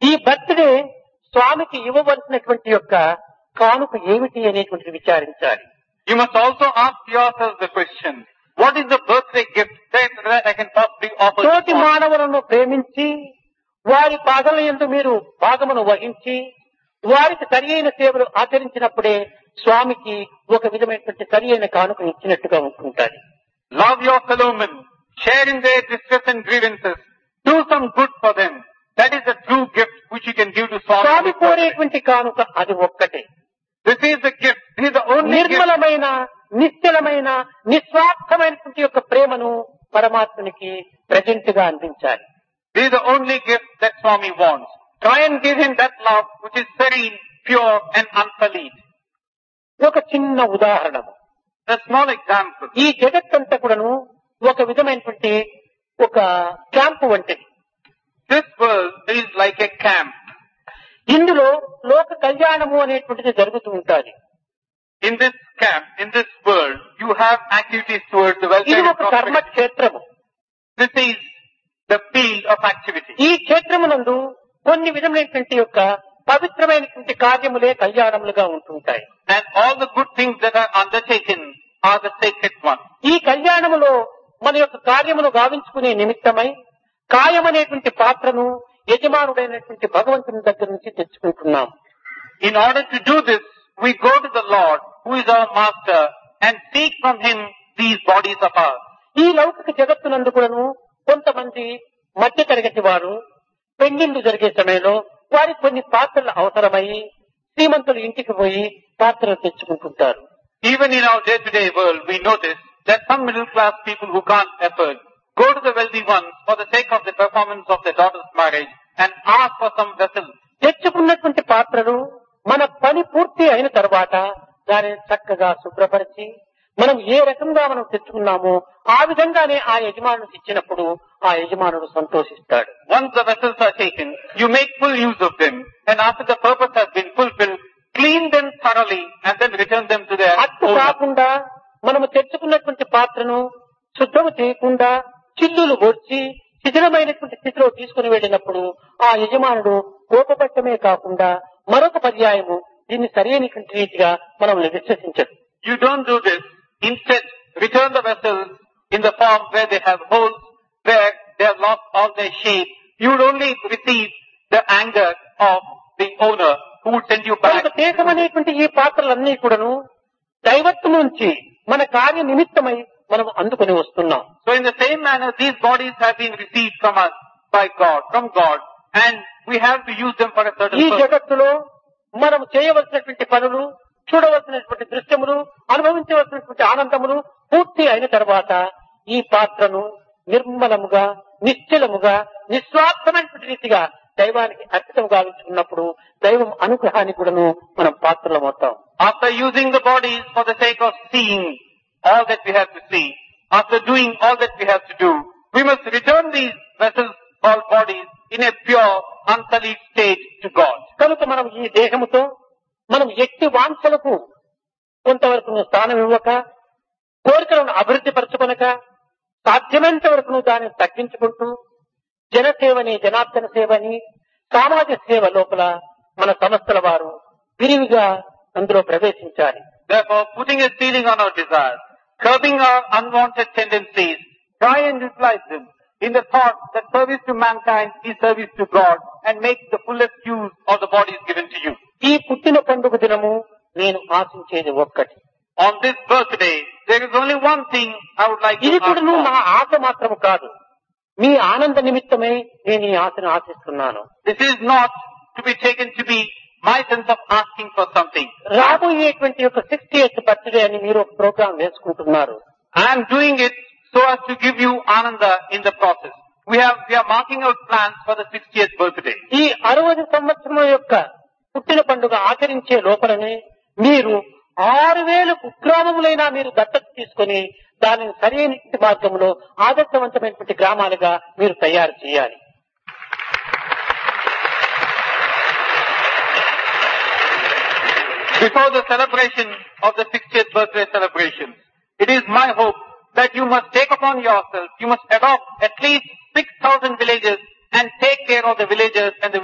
ఈ బర్త్డే స్వామికి ఇవ్వవలసినటువంటి యొక్క కానుక ఏమిటి అనేటువంటిది విచారించాలి You must also ask yourself the question, what is the birthday gift that, that I can possibly offer to తోటి Swami? మానవులను ప్రేమించి వారి పాదల యందు మీరు భాగమును వహించి వారికి సరి అయిన సేవలు ఆచరించినప్పుడే స్వామికి ఒక విధమైనటువంటి సరి అయిన కానుక ఇచ్చినట్టుగా ఉంటుంటారు Love your fellow men, share in their distress and grievances, do some good for them. That is the true gift which you can give to Swami. స్వామి కోరేటువంటి కానుక అది ఒక్కటే This is the gift. This is the only gift. నిర్మలమైన నిశ్చలమైన నిస్వార్థమైనటువంటి యొక్క ప్రేమను పరమాత్మనికి present గా అందించాలి This is the only gift that Swami wants. Try and give him that love which is serene, pure and unsullied. ఒక చిన్న ఉదాహరణ A small example. ఈ జగత్తంతా కూడాను ఒక విధమైనటువంటి ఒక క్యాంపు వంటిది This world is like a camp. ఇందులో లోక కళ్యాణము అనేటువంటిది జరుగుతూ ఉంటుంది In this camp, in this world, you have activities towards the ఇది welfare and ఒక కర్మ prosperity. క్షేత్రము This is the field of activity. ఈ క్షేత్రమునందు కొన్ని విధమైనటువంటి యొక్క పవిత్రమైనటువంటి కార్యములే కళ్యాణములుగా ఉంటుంటాయి And all the good things that are undertaken are the sacred ones. ఈ కళ్యాణములో మన యొక్క కార్యమును గావించుకునే నిమిత్తమై కాయమనేటువంటి పాత్రను యజమానుడైనటువంటి భగవంతుని దగ్గర నుంచి తెచ్చుకుంటున్నాం In order to do this, we go to the Lord, who is our master, and seek from him these bodies of ours. ఈ లౌకిక జగత్తునందు కూడాను కొంతమంది మధ్య తరగతి వారు పెళ్లిళ్లు జరిగే సమయంలో వారికి కొన్ని పాత్రలు అవసరమయ్యి శ్రీమంతులు ఇంటికి పోయి పాత్రలు తెచ్చుకుంటుంటారు Even in our day-to-day world, we notice that some middle-class people who can't afford go to the wealthy ones for the sake of the performance of their daughter's marriage and ask for some vessels. తెచ్చుకున్నటువంటి పాత్రలు మన పని పూర్తి అయిన తర్వాత దానిని చక్కగా శుభ్రపరిచి మనం ఏ రకంగా మనం తెచ్చుకున్నామో ఆ విధంగానే ఆ యజమానుడికి ఇచ్చినప్పుడు ఆ యజమానుడు సంతోషిస్తాడు Once the vessels are taken, you make full use of them, and after the purpose has been fulfilled, clean them thoroughly and then return them to their అట్టు owner. కాకుండా మనము తెచ్చుకున్నటువంటి పాత్రను శుద్ధము చేయకుండా చిల్లులు వచ్చి శిథిలమైనటువంటి స్థితిలో తీసుకుని వెళ్ళినప్పుడు ఆ యజమానుడు కోపపట్టమే కాకుండా మరొక పర్యాయము దీన్ని సరైనటువంటి రీతిగా మనం విశ్వసించదు You don't do this. Instead, return the vessels in the form where they have holes, where they have lost all their shape. You would only receive the anger of the owner who would send you back. కనుక దేశమనేటువంటి ఈ పాత్రలన్నీ కూడాను దైవత్వం నుంచి మన కార్య నిమిత్తమై మనం అందుకొని వస్తున్నాం So in the same manner, these bodies have been received from us by God, from God, and we have to use them for a certain ఈ purpose. జగత్తులో మనం చేయవలసినటువంటి పనులు చూడవలసినటువంటి దృశ్యములు అనుభవించవలసినటువంటి ఆనందములు పూర్తి అయిన తర్వాత ఈ పాత్రను నిర్మలముగా నిశ్చలముగా నిస్వార్థమైనటువంటి రీతిగా దైవానికి అర్పితం గావించుకున్నప్పుడు దైవం అనుగ్రహానికి కూడాను మనం పాత్రలమవుతాం After using the bodies for the sake of seeing all that we have to see, after doing all that we have to do, we must return these vessels called bodies in a pure, unsullied state to God. కనుక మనం ఈ దేహముతో మనం ఎట్టి వాంఛలకు కొంతవరకు స్థానం ఇవ్వక కోరికలను అభివృద్ధి పరచుకొనక సాధ్యమైనంత వరకు దాన్ని తగ్గించుకుంటూ జనసేవని జనార్దన సేవని సామాజిక సేవ లోపల మన సంస్థల వారు విరివిగా అందులో ప్రవేశించాలి Therefore, putting a ceiling on our desires, curbing our unwanted tendencies, try and utilize them in the thought that service to mankind is service to God and make the fullest use of the bodies given to you. ఈ పుట్టిన పండుగ దినము నేను ఆశించేది ఒక్కటి On this birthday, there is only one thing I would like to ఇది ask కూడా నా for. ఆశ మాత్రము కాదు మీ ఆనంద నిమిత్తమై నేను ఈ ఆశను ఆశిస్తున్నాను This is not to be taken to be my sense of asking for something. రాబోయేటువంటి యొక్క సిక్స్టీ ఎయిత్ బర్త్డే అని మీరు ఒక ప్రోగ్రాం వేసుకుంటున్నారు I am doing it so as to give you ananda in the process. We have, we are marking out plans for the 60th birthday. ఈ అరవై సంవత్సరం యొక్క పుట్టిన పండుగ ఆచరించే లోపలనే మీరు ఆరు వేలు కుగ్రామములైనా మీరు దత్తత తీసుకొని దానిని సరైన మార్గంలో ఆదర్శవంతమైనటువంటి గ్రామాలుగా మీరు తయారు చేయాలి Before the celebration of the 60th birthday celebration, it is my hope that you must take upon yourself, you must adopt at least 6,000 villages and take care of the villagers and the